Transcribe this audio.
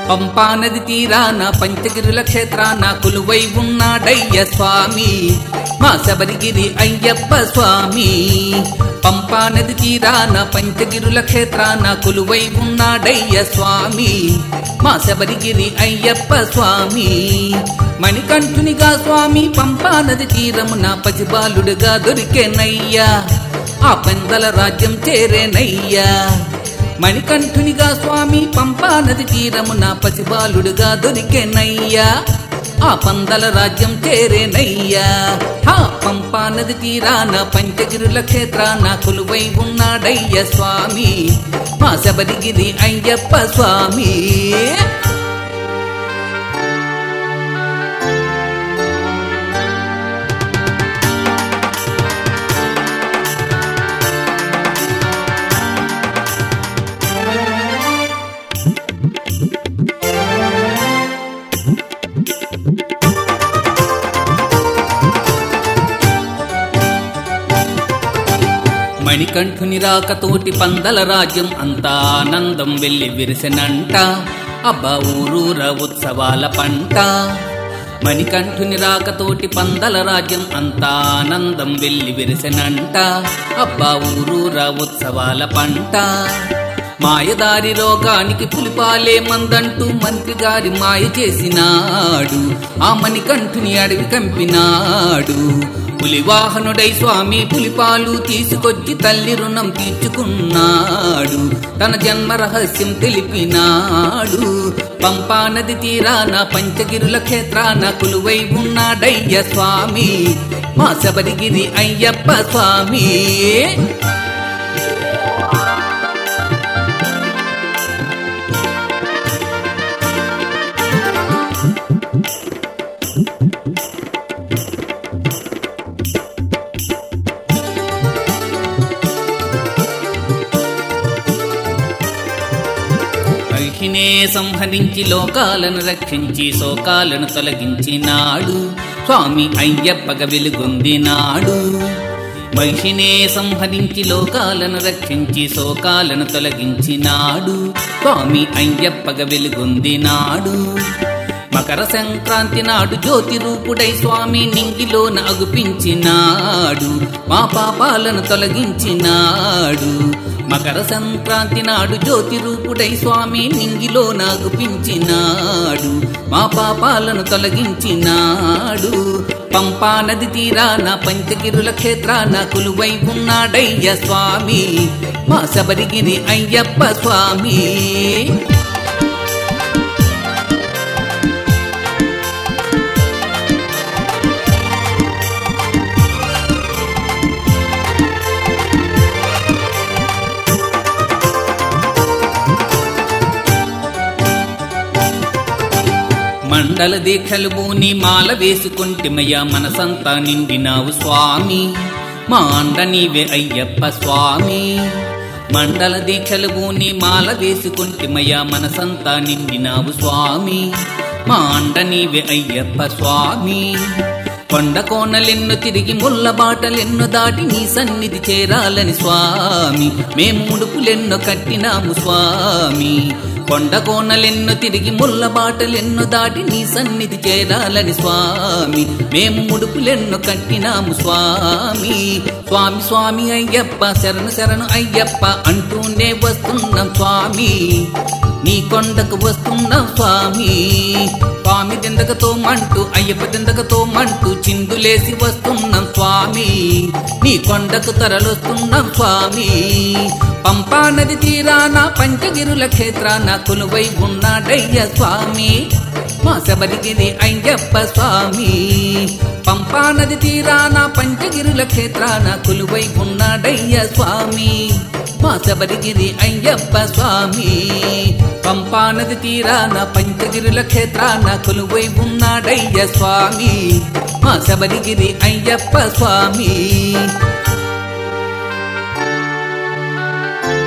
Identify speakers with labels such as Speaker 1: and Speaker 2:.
Speaker 1: పంపానది తీరాన పంచగిరుల క్షేత్రాన కొలువై ఉన్నాడయ్య స్వామి మా శబరిగిరి అయ్యప్ప స్వామి పంపానది తీరాన పంచగిరుల క్షేత్రాన కొలువై ఉన్నాడయ్య స్వామి మా శబరిగిరి అయ్యప్ప స్వామి మణికంఠునిగా స్వామి పంపానది తీరమున పసిబాలుడుగా దొరికేనయ్యా ఆ పందల రాజ్యం చేరేనయ్యా మణికంఠునిగా స్వామి పంపానది తీరమున పసిబాలుడుగా దొరికేనయ్యా ఆ పందల రాజ్యం చేరేనయ్యా హా పంపానది తీరాన పంచగిరుల క్షేత్రాన కొలువై ఉన్నాడయ్య స్వామి మా శబరిగిరి అయ్యప్ప స్వామి మణికంఠుని రాకతోటి పందల రాజ్యం అంతా ఆనందం వెళ్ళి విరిసెనంట అబ్బా ఊరూర ఉత్సవాల పంట మణికంఠుని రాకతోటి పందల రాజ్యం అంతా ఆనందం వెళ్ళి విరిసెనంట అబ్బా ఊరూర ఉత్సవాల పంట మాయదారి రోగానికి పులిపాలే మందంటూ మంత్రి గారి మాయ చేసినాడు ఆ మణికంఠుని అడవి కంపినాడు పులివాహనుడై స్వామి పులిపాలు తీసుకొచ్చి తల్లి రుణం తీర్చుకున్నాడు తన జన్మ రహస్యం తెలిపినాడు పంపానది తీరాన పంచగిరుల క్షేత్రాన కొలువై ఉన్నాడయ్య స్వామి మా శబరిగిరి అయ్యప్ప స్వామి మహిషినే సంహరించి లోకాలను రక్షించి శోకాలను తొలగించినాడు స్వామి అయ్యప్పగ వెలుగొందినాడు మహిషినే సంహరించి లోకాలను రక్షించి శోకాలను తొలగించినాడు స్వామి అయ్యప్పగ వెలుగొందినాడు మకర సంక్రాంతి నాడు జ్యోతి రూపుడై స్వామి నింగిలోన అగుపించినాడు మా పాపాలను తొలగించినాడు మకర సంక్రాంతి నాడు జ్యోతి రూపుడై స్వామి నింగిలో నాగుపించినాడు మా పాపాలను తొలగించినాడు పంపా నది తీరాన పంచగిరుల క్షేత్రాన కొలువై ఉన్నాడయ్య స్వామి మా శబరిగిరి అయ్యప్ప స్వామి మండల దీక్షలు బూని మాల వేసుకుంటిమయ్యా మనసంతా నిండినావు స్వామి మా అండ నీవే అయ్యప్ప స్వామి మండల దీక్షలు బూని మాల వేసుకుంటిమయ్యా మనసంతా నిండినావు స్వామి మా అండ నీవే అయ్యప్ప స్వామి కొండ కోనలెన్ను తిరిగి ముళ్ళ బాటలెన్ను దాటి నీ సన్నిధి చేరాలని స్వామి మేము ముడుపులెన్నో కట్టినాము స్వామి కొండ కోనలెన్ను తిరిగి ముళ్ళ బాటలెన్ను దాటి నీ సన్నిధి చేరాలని స్వామి మేము ముడుపులెన్నో కట్టినాము స్వామి స్వామి స్వామి అయ్యప్ప శరణు శరణు అయ్యప్ప అంటూనే వస్తున్నాం స్వామి నీ కొండకు వస్తున్నాం స్వామి స్వామి దిందకతో మంటూ అయ్యప్ప దిందకతో మంటూ చిందులేసి వస్తున్నాం స్వామి నీ కొండకు తరలొస్తున్నాం స్వామి పంపా నది తీరాన పంచగిరుల క్షేత్రాన కొలువై ఉన్నాడయ్య స్వామి మా శబరిగిరి అయ్యప్ప స్వామి పంపా నది తీరాన పంచగిరుల క్షేత్రాన కొలువై ఉన్నాడయ్య స్వామి మా శబరిగిరి అయ్యప్ప స్వామి పంపా నది తీరాన పంచగిరుల క్షేత్రాన కొలువై ఉన్నాడయ్య స్వామి మా శబరిగిరి అయ్యప్ప స్వామి